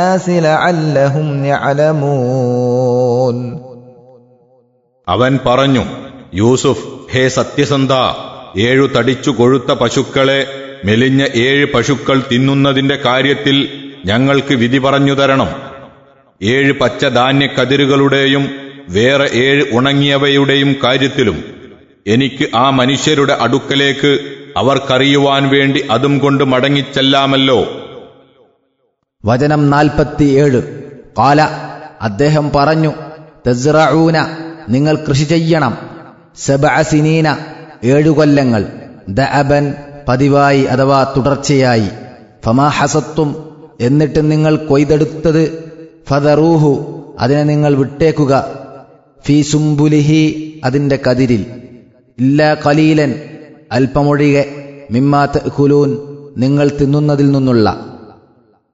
الناس لعلهم يعلمون അവൻ പറഞ്ഞു യൂസുഫ് ഹേ സത്യസന്ധ ഏഴു തടിച്ചു കൊഴുത്ത പശുക്കളെ മെലിഞ്ഞ ഏഴ് പശുക്കൾ തിന്നുന്നതിന്റെ കാര്യത്തിൽ ഞങ്ങൾക്ക് വിധി പറഞ്ഞു തരണം ഏഴ് പച്ചധാന്യ കതിരുകളുടെയും വേറെ ഏഴ് ഉണങ്ങിയവയുടെയും കാര്യത്തിലും എനിക്ക് ആ മനുഷ്യരുടെ അടുക്കലേക്ക് അവർക്കറിയുവാൻ വേണ്ടി അതും കൊണ്ട് മടങ്ങിച്ചെല്ലാമല്ലോ വചനം നാൽപ്പത്തിയേഴ് കാല അദ്ദേഹം പറഞ്ഞു തസ്റഊന നിങ്ങൾ കൃഷി ചെയ്യണം സബഅസിനീന ഏഴു കൊല്ലങ്ങൾ ദഅബൻ പതിവായി അഥവാ തുടർച്ചയായി ഫമാ ഹസത്തും എന്നിട്ട് നിങ്ങൾ കൊയ്തെടുത്തത് ഫദറൂഹു അതിനെ നിങ്ങൾ വിട്ടേക്കുക ഫീ സുംബുലിഹി അതിന്റെ കതിരിൽ ഇല്ല കലീലൻ അല്പമൊഴികെ മിമ്മാ തഅ്കുലൂൻ നിങ്ങൾ തിന്നുന്നതിൽ നിന്നുള്ള